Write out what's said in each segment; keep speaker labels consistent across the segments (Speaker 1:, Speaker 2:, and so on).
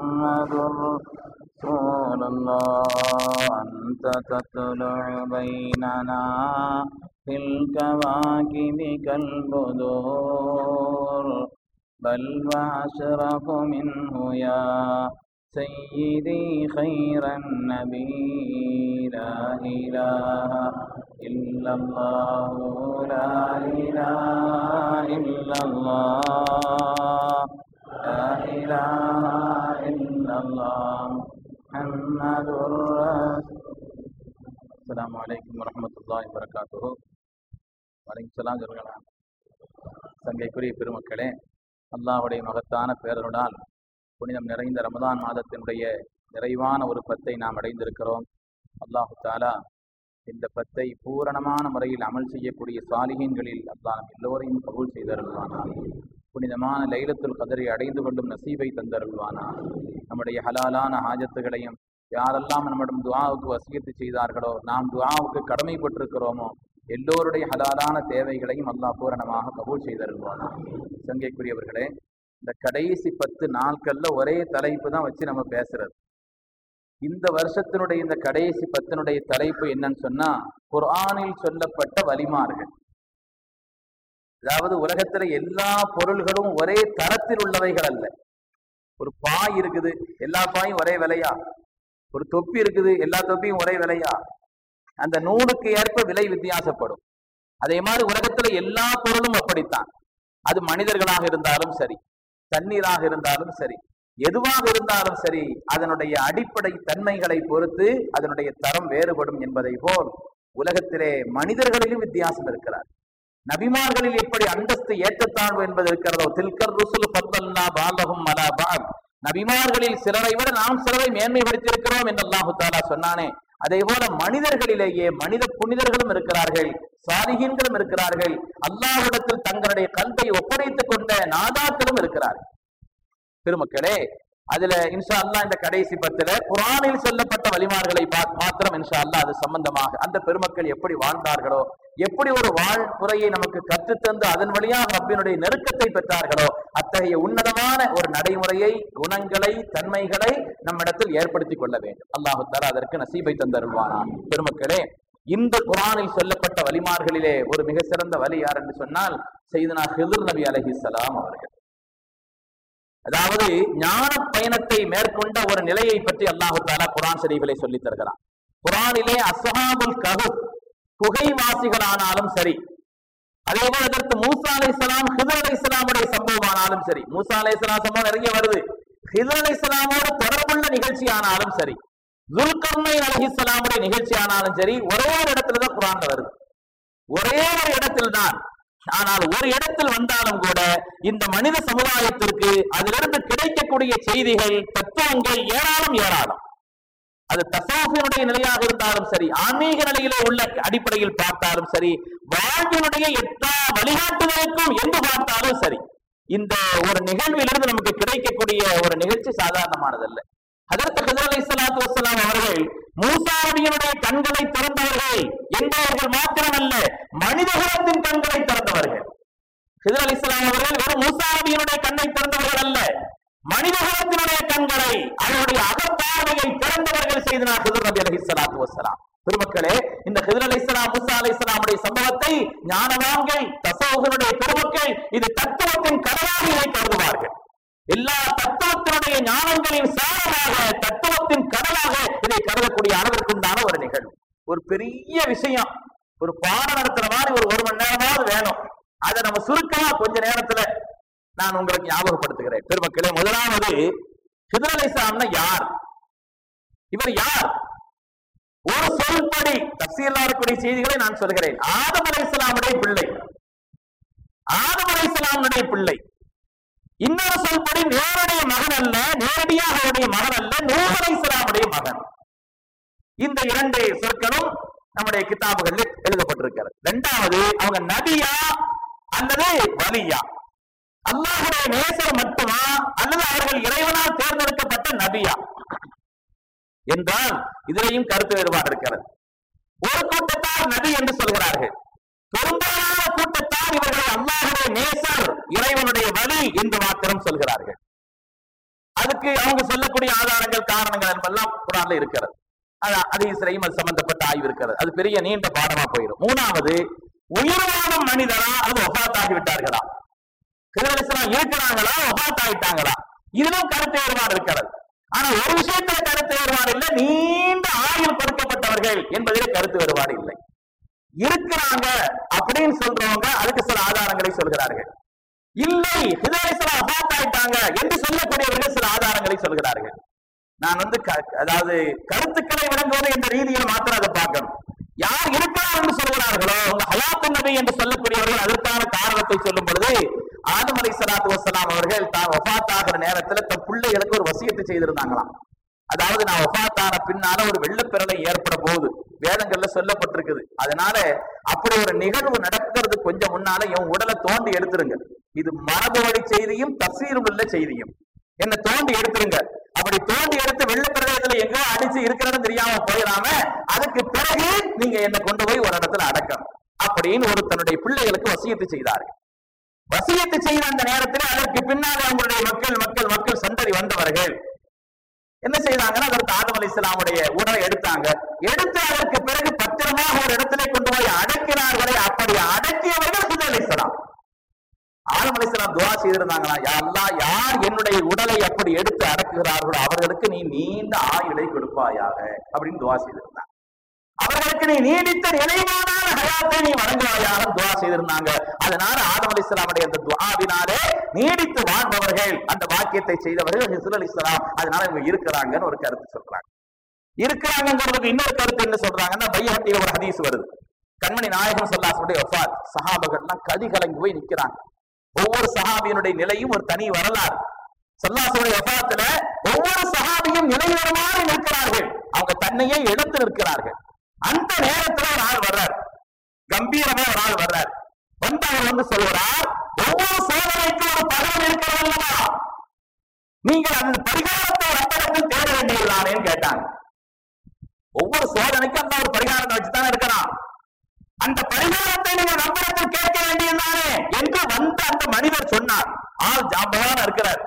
Speaker 1: محمد رسول الله أنت تطلع بيننا في الكواكب كالبدور بل وأشرف منه يا سيدي خير النبي لا إله إلا الله لا إله إلا الله لا إله إلا الله محمد رسول السلام عليكم ورحمة الله وبركاته வலைக்கும் சலாம் சொல்லுங்களா சங்கைக்குரிய பெருமக்களே அல்லாஹுடைய மகத்தான பேரருடால் புனிதம் நிறைந்த ரமதான் மாதத்தினுடைய நிறைவான ஒரு பத்தை நாம் அடைந்திருக்கிறோம் அல்லாஹு தாலா இந்த பத்தை பூரணமான முறையில் அமல் செய்யக்கூடிய சாலிகீன்களில் அல்லாஹ் நம் எல்லோரையும் கபூல் செய்தருள்வானா புனிதமான லைலத்துல் கதரை அடைந்து கொள்ளும் நசீபை தந்தருள்வானா நம்முடைய ஹலாலான ஹாஜத்துகளையும் யாரெல்லாம் நம்மிடம் துவாவுக்கு வசியத்து செய்தார்களோ நாம் துவாவுக்கு கடமைப்பட்டிருக்கிறோமோ எல்லோருடைய ஹலாலான தேவைகளையும் அல்லாஹ் பூரணமாக கபூல் செய்தருள்வானா சங்கைக்குரியவர்களே இந்த கடைசி பத்து நாட்கள்ல ஒரே தலைப்பு தான் வச்சு நம்ம பேசுறது இந்த வருஷத்தினுடைய இந்த கடைசி பத்தினுடைய தலைப்பு என்னன்னு சொன்னா குர்ஆனில் சொல்லப்பட்ட வலிமார்கள் அதாவது உலகத்துல எல்லா பொருள்களும் ஒரே தரத்தில் உள்ளவைகள் அல்ல ஒரு பாய் இருக்குது எல்லா பாயும் ஒரே விலையா ஒரு தொப்பி இருக்குது எல்லா தொப்பியும் ஒரே விலையா அந்த நூலுக்கு ஏற்ப விலை வித்தியாசப்படும் அதே மாதிரி உலகத்துல எல்லா பொருளும் அப்படித்தான் அது மனிதர்களாக இருந்தாலும் சரி தண்ணீராக இருந்தாலும் சரி எதுவாக இருந்தாலும் சரி அதனுடைய அடிப்படை தன்மைகளை பொறுத்து அதனுடைய தரம் வேறுபடும் என்பதை போல் உலகத்திலே மனிதர்களிலும் வித்தியாசம் இருக்கிறார் நபிமார்களில் எப்படி அந்தஸ்து ஏற்றத்தாழ்வு என்பது இருக்கிறதோ தில்கர் ருசுல் பத்தல்லா பாலகும் மலா பால் நபிமார்களில் சிலரை விட நாம் சிலரை மேன்மைப்படுத்தியிருக்கிறோம் என்று அல்லாஹு தாலா சொன்னானே அதே போல மனிதர்களிலேயே மனித புனிதர்களும் இருக்கிறார்கள் சாலிகீன்களும் இருக்கிறார்கள் அல்லாஹ்விடத்தில் தங்களுடைய கல்வை ஒப்படைத்துக் கொண்ட நாதாக்களும் இருக்கிறார்கள் பெருமக்களே அதுல இன்ஷா அல்லா இந்த கடைசி பத்துல குரானில் சொல்லப்பட்ட வழிமார்களை மாத்திரம் இன்ஷா அல்லா அது சம்பந்தமாக அந்த பெருமக்கள் எப்படி வாழ்ந்தார்களோ எப்படி ஒரு வாழ்முறையை நமக்கு கற்றுத்தந்து அதன் வழியாக ரப்பினுடைய நெருக்கத்தை பெற்றார்களோ அத்தகைய உன்னதமான ஒரு நடைமுறையை குணங்களை தன்மைகளை நம்மிடத்தில் ஏற்படுத்திக் கொள்ள வேண்டும் அல்லாஹு தாலா அதற்கு நசீபை தந்தருள்வானா பெருமக்களே இந்த குரானில் சொல்லப்பட்ட வழிமார்களிலே ஒரு மிக சிறந்த வழி யார் என்று சொன்னால் செய்தனா ஹிதுர் நபி அலஹிசலாம் அவர்கள் அதாவது ஞான பயணத்தை மேற்கொண்ட ஒரு நிலையை பற்றி அல்லாஹு தாலா குரான் ஷரீஃபிலே சொல்லி தருகிறான் குரானிலே அஸ்ஹாபுல் கஹு குகைவாசிகளானாலும் சரி அதே போல அதற்கு மூசா அலை இஸ்லாம் ஹிதர் அலை இஸ்லாமுடைய சம்பவம் ஆனாலும் சரி மூசா அலை இஸ்லாம் சம்பவம் நிறைய வருது ஹிதர் அலை இஸ்லாமோடு தொடர்புள்ள நிகழ்ச்சி ஆனாலும் சரி துல்கர்மை அலஹி இஸ்லாமுடைய நிகழ்ச்சி ஆனாலும் சரி ஒரே ஒரு இடத்துல தான் குரான்ல வருது ஒரே ஒரு இடத்தில் தான் ஆனால் ஒரு இடத்தில் வந்தாலும் கூட இந்த மனித சமுதாயத்திற்கு அதிலிருந்து கிடைக்கக்கூடிய செய்திகள் தத்துவங்கள் ஏராளம் ஏராளம் அது தசாஃபினுடைய நிலையாக இருந்தாலும் சரி ஆன்மீக நிலையிலே உள்ள அடிப்படையில் பார்த்தாலும் சரி வாழ்வினுடைய எட்டா வழிகாட்டுதலுக்கும் என்று பார்த்தாலும் சரி இந்த ஒரு நிகழ்விலிருந்து நமக்கு கிடைக்கக்கூடிய ஒரு நிகழ்ச்சி சாதாரணமானதல்ல அதற்கு ஹசர் அலி சலாத்து வசலாம் அவர்கள் மூசாரடியனுடைய கண்களை திறந்தவர்கள் என்பவர்கள் மாத்திரமல்ல மனிதகுலத்தின் கண்களை திறந்தவர்கள் ஹிதர் அலி இஸ்லாம் அவர்கள் வெறும் மூசாரடியனுடைய கண்ணை திறந்தவர்கள் அல்ல மனிதகுலத்தினுடைய கண்களை அவருடைய அகப்பார்வையை திறந்தவர்கள் செய்தனார் ஹிதர் நபி அலி சலாத்து வசலாம் பெருமக்களே இந்த ஹிதர் அலி இஸ்லாம் முசா அலி இஸ்லாமுடைய சம்பவத்தை ஞானவான்கள் தசோகனுடைய பெருமக்கள் இது தத்துவத்தின் கடலாக இதை கருதுவார்கள் எல்லா தத்துவத்தினுடைய ஞானங்களின் சாரமாக தத்துவத்தின் கடலாக இதை கருதக்கூடிய அளவிற்குண்டான ஒரு நிகழ்வு ஒரு பெரிய விஷயம் ஒரு பாடம் நடத்துற மாதிரி ஒரு ஒரு மணி நேரமாவது வேணும் அதை நம்ம சுருக்கமா கொஞ்ச நேரத்துல நான் உங்களுக்கு ஞாபகப்படுத்துகிறேன் பெருமக்களே முதலாவது ஹிதர் அலிஸ்லாம்னா யார் இவர் யார் ஒரு சொல்படி தப்சீலா இருக்கக்கூடிய செய்திகளை நான் சொல்கிறேன் ஆதம் அலை இஸ்லாமுடைய பிள்ளை ஆதம் அலை இஸ்லாமுடைய பிள்ளை இன்னொரு சொல்படி நேருடைய மகன் அல்ல நேரடியாக அவருடைய மகன் அல்ல நூறு இஸ்லாமுடைய மகன் இந்த இரண்டு சொற்களும் நம்முடைய கிதாபுகளில் எழுதப்பட்டிருக்கிறது இரண்டாவது அவங்க நபியா அல்லது வலியா அல்லாஹுடைய நேசர் மட்டுமா அல்லது அவர்கள் இறைவனால் தேர்ந்தெடுக்கப்பட்ட நபியா என்றால் இதிலையும் கருத்து வேறுபாடு இருக்கிறது ஒரு கூட்டத்தார் நபி என்று சொல்கிறார்கள் பெரும்பாலான கூட்டத்தார் இவர்களை அல்லாஹுடைய நேசர் இறைவனுடைய வழி என்று மாத்திரம் சொல்கிறார்கள் அதுக்கு அவங்க சொல்லக்கூடிய ஆதாரங்கள் காரணங்கள் எல்லாம் குரான்ல இருக்கிறது அது அதீஸ்லையும் அது சம்பந்தப்பட்ட ஆய்வு இருக்கிறது அது பெரிய நீண்ட பாடமா போயிடும் மூணாவது உயிர்வான மனிதரா அது ஒபாத்தாகி விட்டார்களா கிருஷ்ணன் இருக்கிறாங்களா ஒபாத் ஆயிட்டாங்களா இதிலும் கருத்து வேறுபாடு இருக்கிறது ஆனா ஒரு விஷயத்துல கருத்து வேறுபாடு இல்லை நீண்ட ஆயுள் கொடுக்கப்பட்டவர்கள் என்பதிலே கருத்து வேறுபாடு இல்லை இருக்கிறாங்க அப்படின்னு சொல்றவங்க அதுக்கு சில ஆதாரங்களை சொல்கிறார்கள் இல்லை ஹிதாயசலாம் அபாத் ஆயிட்டாங்க என்று சொல்லக்கூடியவர்கள் சில ஆதாரங்களை சொல்கிறார்கள் நான் வந்து க- அதாவது கருத்துக்களை விளங்குவது என்ற ரீதியில் மாத்திரம் அதை பார்க்கணும் யார் இருக்கிறார் என்று சொல்கிறார்களோ உங்க ஹயாத்து நபி என்று சொல்லக்கூடியவர்கள் அதற்கான காரணத்தை சொல்லும் பொழுது ஆதம் அலை சலாத்து வசலாம் அவர்கள் தான் வஃபாத் ஆகிற நேரத்துல தன் பிள்ளைகளுக்கு ஒரு வசியத்தை செய்திருந்தாங்களாம் அதாவது நான் வஃபாத்தான பின்னால ஒரு வெள்ளப்பிரளை ஏற்பட போகுது வேதங்கள்ல சொல்லப்பட்டிருக்குது அதனால அப்படி ஒரு நிகழ்வு நடக்கிறது கொஞ்சம் முன்னால என் உடலை தோண்டி எடுத்துருங்க இது மரபு வழி செய்தியும் தசீரும் உள்ள செய்தியும் என்ன தோண்டி எடுத்துருங்க அப்படி தோண்டி எடுத்து வெள்ளப்பிரளயத்துல எங்கோ அடிச்சு இருக்கிறது தெரியாம போயிடாம அதுக்கு பிறகு நீங்க என்னை கொண்டு போய் ஒரு இடத்துல அடக்கணும் அப்படின்னு ஒரு தன்னுடைய பிள்ளைகளுக்கு வசியத்து செய்தார்கள் வசியத்து செய்த அந்த நேரத்தில் அதற்கு பின்னால் அவங்களுடைய மக்கள் மக்கள் மக்கள் சந்ததி வந்தவர்கள் என்ன செய்தாங்கன்னா அதற்கு ஆதம் அலி இஸ்லாமுடைய உணவை எடுத்தாங்க எடுத்து அதற்கு பிறகு பத்திரமாக ஒரு இடத்திலே கொண்டு போய் அடக்கினார்களே அப்படி அடக்கியவர்கள் ஹுத அலி இஸ்லாம் ஆதம் அலி இஸ்லாம் துவா செய்திருந்தாங்களா யா அல்லாஹ் யார் என்னுடைய உடலை அப்படி எடுத்து அடக்குகிறார்களோ அவர்களுக்கு நீ நீண்ட ஆயுளை கொடுப்பாயாக அப்படின்னு துவா செய்திருந்தாங்க அவர்களுக்கு நீ நீடித்த நிலைவான ஹயாத்தை நீ வழங்குவாயாக துவா செய்திருந்தாங்க அதனால ஆதம் அலி இஸ்லாமுடைய அந்த துவாவினாலே நீடித்து வாழ்பவர்கள் அந்த வாக்கியத்தை செய்தவர்கள் ஹிசுல் அலி இஸ்லாம் அதனால இவங்க இருக்கிறாங்கன்னு ஒரு கருத்து சொல்றாங்க இருக்கிறாங்கிறதுக்கு இன்னொரு கருத்து என்ன சொல்றாங்கன்னா பையகத்தில ஒரு ஹதீஸ் வருது கண்மணி நாயகம் சொல்லாசுடைய வஃபாத் சஹாபகள்லாம் கதி கலங்கி போய் நிக்கிறாங்க ஒவ்வொரு சஹாபியினுடைய நிலையும் ஒரு தனி வரலாறு சல்லாசுடைய வஃபாத்துல ஒவ்வொரு சஹாபியும் நிலைவரமாக நிற்கிறார்கள் அவங்க தன்னையே எடுத்து நிற்கிறார்கள் அந்த நேரத்துல ஒரு ஆள் வர்றார் கம்பீரமா ஒரு ஆள் வர்றார் வந்து அவர் வந்து சொல்கிறார் ஒவ்வொரு சோதனைக்கும் ஒரு பகவன் இருக்கிறது அல்லவா நீங்கள் அந்த பரிகாரத்தை ரத்தகத்தில் தேட வேண்டியதுதானேன்னு கேட்டாங்க ஒவ்வொரு சோதனைக்கும் அந்த ஒரு பரிகாரத்தை வச்சுதான் இருக்கிறான் அந்த பரிகாரத்தை நீங்க நம்மிடத்தில் கேட்க வேண்டியதுதானே என்று வந்த அந்த மனிதர் சொன்னார் ஆள் ஜாபகான இருக்கிறார்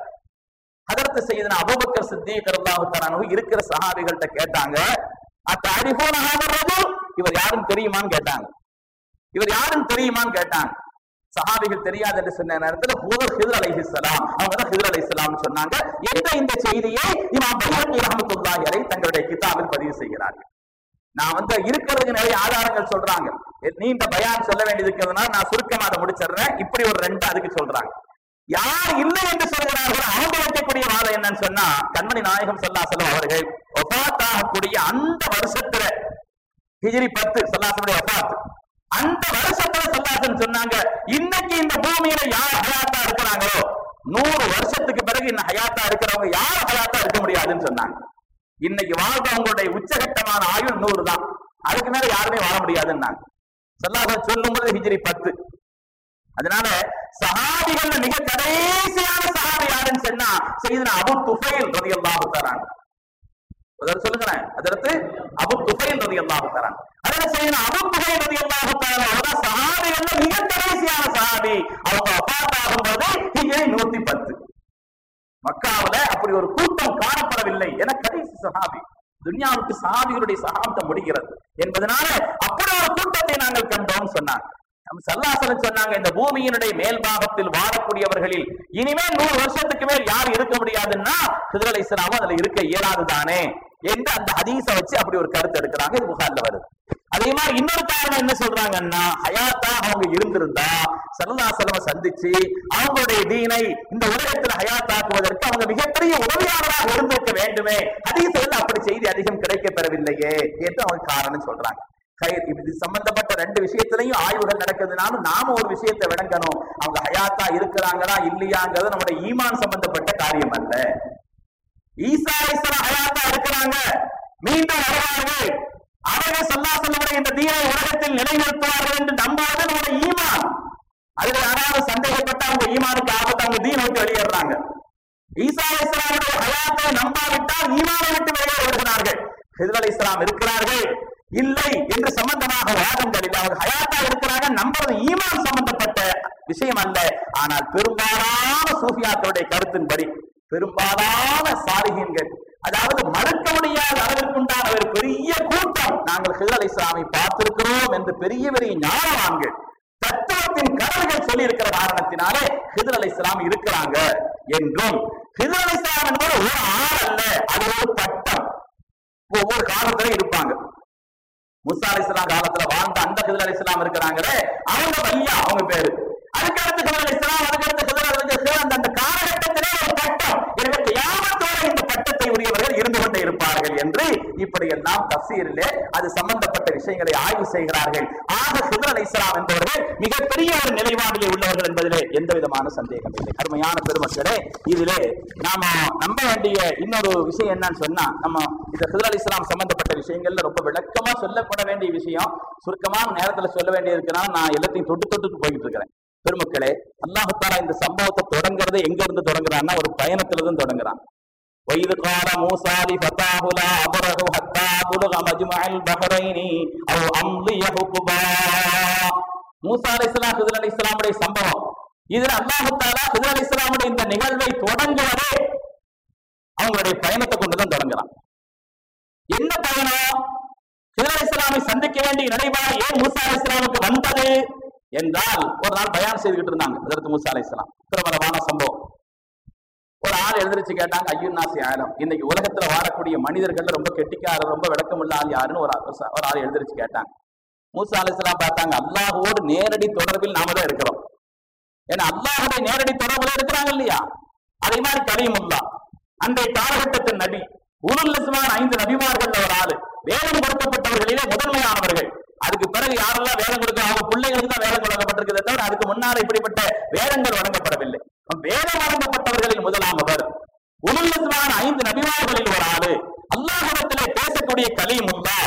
Speaker 1: அதற்கு செய்தன அபுபக்கர் சித்திக் ரல்லாஹு தஆலா இருக்கிற சஹாபிகள்கிட்ட கேட்டாங்க அத்தரிஃபூன ஹாதர் ரஜுல் இவர் யாருன்னு தெரியுமான்னு கேட்டாங்க இவர் யாருன்னு தெரியுமான்னு கேட்டாங்க சஹாபிகள் தெரியாது என்று சொன்ன நேரத்துல ஹூதர் ஹிதர் அலைஹிஸ்ஸலாம் அவங்க தான் ஹிதர் அலைஹிஸ்ஸலாம் சொன்னாங்க என்ற இந்த செய்தியை இமாம் பைஹக்கி ரஹ்மத்துல்லாஹி அலைஹி தங்களுடைய கிதாபில் பதிவு செய்கிறார்கள் நான் வந்து இருக்கிறதுக்கு நிறைய ஆதாரங்கள் சொல்றாங்க நீண்ட பயான் சொல்ல வேண்டியது இருக்கிறதுனால நான் சுருக்கமா அதை முடிச்சிடுறேன் இப்படி ஒரு ரெண்டு அதுக்கு சொல்றாங்க யார் இல்லை என்று சொல்கிறார்கள் அவங்க வைக்கக்கூடிய வாதம் என்னன்னு சொன்னா கண்மணி நாயகம் சல்லாசலம் அவர்கள் ஒபாத்தாகக்கூடிய அந்த வருஷத்துல ஹிஜ்ரி பத்து சல்லாசனுடைய ஒபாத் அந்த வருஷத்துல சல்லாசன் சொன்னாங்க இன்னைக்கு இந்த பூமியில யார் ஹயாத்தா இருக்கிறாங்களோ நூறு வருஷத்துக்கு பிறகு இன்னும் ஹயாத்தா இருக்கிறவங்க யார் ஹயாத்தா இருக்க முடியாதுன்னு சொன்னாங்க இன்னைக்கு வாழ்றவங்களுடைய உச்சகட்டமான ஆயுள் நூறு தான் அதுக்கு மேல யாருமே வாழ முடியாதுன்னாங்க சல்லாசன் சொல்லும்போது ஹிஜ்ரி பத்து அதனால சஹாபிகள் மிக கடைசியான சஹாபி யாருன்னு சொன்னா செய்தன அபு துஃபைல் ரலியல்லாஹு தஆலா அதற்கு சொல்லுங்களேன் அதற்கு அபு துஃபைல் ரலியல்லாஹு தஆலா அதனால செய்தன அபு துஃபைல் ரலியல்லாஹு தஆலா அவர்தான் சஹாபிகள்ல மிக கடைசியான சஹாபி அவங்க வஃபாத் ஆகும்போது ஹிஜ்ரி 110 மக்காவுல அப்படி ஒரு கூட்டம் காணப்படவில்லை என கடைசி சஹாபி துன்யாவுக்கு சஹாபிகளுடைய சகாப்தம் முடிகிறது என்பதனால அப்படி ஒரு கூட்டத்தை நாங்கள் கண்டோம் சொன்னாங்க நம்ம சல்லாசலம் சொன்னாங்க இந்த பூமியினுடைய மேல் பாகத்தில் வாழக்கூடியவர்களில் இனிமேல் நூறு வருஷத்துக்கு மேல் யார் இருக்க முடியாதுன்னா ஹிதர் இஸ்லாம் அதுல இருக்க இயலாதுதானே என்று அந்த ஹதீஸ வச்சு அப்படி ஒரு கருத்து எடுக்கிறாங்க இது புகார்ல வருது அதே மாதிரி இன்னொரு காரணம் என்ன சொல்றாங்கன்னா ஹயாத்தா அவங்க இருந்திருந்தா சல்லாசலம சந்திச்சு அவங்களுடைய தீனை இந்த உலகத்துல ஹயாத்தாக்குவதற்கு அவங்க மிகப்பெரிய உதவியாளராக இருந்திருக்க வேண்டுமே ஹதீஸ்ல அப்படி செய்தி அதிகம் கிடைக்க பெறவில்லையே என்று அவங்க காரணம் சொல்றாங்க கயிர் இது சம்பந்தப்பட்ட ரெண்டு விஷயத்திலையும் ஆய்வுகள் நடக்குதுனாலும் நாம ஒரு விஷயத்தை விளங்கணும் அவங்க ஹயாத்தா இருக்கிறாங்களா இல்லையாங்கிறது நம்முடைய ஈமான் சம்பந்தப்பட்ட காரியம் அல்ல ஈசா இஸ்லாம் ஹயாத்தா இருக்கிறாங்க மீண்டும் வருவார்கள் அவர்கள் சல்லாசனுடைய இந்த தீனை உலகத்தில் நிலைநிறுத்துவார்கள் என்று நம்பாத நம்முடைய ஈமான் அதுல யாராவது சந்தேகப்பட்ட அவங்க ஈமானுக்கு ஆபத்து அவங்க தீனை விட்டு வெளியேறாங்க ஈசா இஸ்லாமுடைய ஹயாத்தை நம்பாவிட்டால் ஈமானை விட்டு வெளியே வருகிறார்கள் ஹிதர் அலி இஸ்லாம் இருக்கிறார்கள் இல்லை என்று சம்பந்தமாக வாதங்கள் இல்லை அவங்க ஹயாத்தா இருக்கிறாங்க நம்புறது ஈமான் சம்பந்தப்பட்ட விஷயம் அல்ல ஆனால் பெரும்பாலான சூஃபியாக்களுடைய கருத்தின்படி பெரும்பாலான சாலிகீன்கள் அதாவது மறுக்க முடியாத அளவிற்குண்டான ஒரு பெரிய கூட்டம் நாங்கள் ஹிதர் அலை இஸ்லாமை பார்த்திருக்கிறோம் என்று பெரிய பெரிய ஞானவான்கள் தத்துவத்தின் கடல்கள் சொல்லி இருக்கிற காரணத்தினாலே ஹிதர் அலை இஸ்லாம் இருக்கிறாங்க என்றும் ஹிதர் அலை இஸ்லாம் என்பது ஒரு ஆள் அல்ல அது ஒரு பட்டம் ஒவ்வொரு காலத்துல இருப்பாங்க முசா அலி இஸ்லாம் காலத்துல வாழ்ந்த அந்த ஹிதர் அலி இஸ்லாம் இருக்கிறாங்களே அவங்க வழியா அவங்க பேரு அதுக்கடுத்து ஹிதர் அலி இஸ்லாம் அதுக்கடுத்து ஹிதர் அலி இஸ்லாம் அந்த அந்த காலகட்டத்திலே ஒரு பட்டம் எனவே கியாமத்தோட இந்த பட்டத்தை உரியவர்கள் இருந்து கொண்டே இருப்பார்கள் என்று இப்படியெல்லாம் தப்சீரிலே அது சம்பந்தப்பட்ட விஷயங்களை ஆய்வு செய்கிறார்கள் ஆக ஹிதர் அலி இஸ்லாம் என்பவர்கள் மிகப்பெரிய ஒரு நிலைப்பாடிலே உள்ளவர்கள் என்பதிலே எந்த விதமான சந்தேகம் இல்லை அருமையான பெருமக்களே இதிலே நாம நம்ப வேண்டிய இன்னொரு விஷயம் என்னன்னு சொன்னா நம்ம இந்த ஹிதர் அலி இஸ்லாம் சம்பந்தப்பட்ட விஷயங்கள்ல ரொம்ப விளக்கமா சொல்லப்பட வேண்டிய விஷயம் சுருக்கமான நேரத்துல சொல்ல வேண்டியது இருக்கனால நான் எல்லாத்தையும் தொட்டு தொட்டு போயிட்டு இருக்கிறேன் பெருமக்களே அல்லாஹு தாலா இந்த சம்பவத்தை தொடங்குறது எங்க இருந்து தொடங்குறான்னா ஒரு பயணத்துல இருந்து தொடங்குறான் وإذ قال موسى لفتاه لا أبره حتى أبلغ مجمع البحرين أو أمضي حقبا மூசா அலைஹிஸ்ஸலாம் ஹிதர் அலைஹிஸ்ஸலாமுடைய சம்பவம் இதுல அல்லாஹு தாலா ஹிதர் அலைஹிஸ்ஸலாமுடைய இந்த நிகழ்வை தொடங்குவதே அவங்களுடைய பயணத்தை கொண்டுதான் தொடங்குறான் என்ன பயணம் ஹிதர் அலைஹிஸ்ஸலாமை சந்திக்க வேண்டிய நினைவாக ஏன் மூசா அலைஹிஸ்ஸலாமுக்கு வந்தது என்றால் ஒரு நாள் பயான் செய்துகிட்டு இருந்தாங்க அதற்கு மூசா அலைஹிஸ்ஸலாம் பிரபலமான சம்பவம் ஒரு ஆள் எழுந்திருச்சு கேட்டாங்க ஐயோ நாசி ஆயிரம் இன்னைக்கு உலகத்துல வாழக்கூடிய மனிதர்கள்ல ரொம்ப கெட்டிக்காரர் ரொம்ப விளக்கமுள்ள ஆள் யாருன்னு ஒரு ஆள் ஒரு ஆள் எழுந்திருச்சு கேட்டாங்க மூசா அலிஸ்லாம் பார்த்தாங்க அல்லாஹோடு நேரடி தொடர்பில் நாம தான் இருக்கிறோம் ஏன்னா அல்லாஹுடைய நேரடி தொடர்புல இருக்கிறாங்க இல்லையா அதே மாதிரி கரீமுல்லா அன்றைய காலகட்டத்தின் நபி உருள் இஸ்மான் ஐந்து நபிமார்கள் ஒரு ஆளு வேதம் கொடுக்கப்பட்டவர்களிலே முதன்மையானவர்கள் அதுக்கு பிறகு யாரெல்லாம் வேதம் கொடுக்க அவங்க பிள்ளைகளுக்கு தான் வேதம் வழங்கப்பட்டிருக்கிறதே தவிர அதுக்கு முன்னால இப்படிப்பட்ட வேதங்கள் வழங்கப்படவில்லை வேதம் வழங்கப்பட்டவர்களில் முதலாமவர் உருள் இஸ்மான் ஐந்து நபிமார்களில் ஒரு ஆளு அல்லாஹிடத்திலே பேசக்கூடிய கலீமுல்லா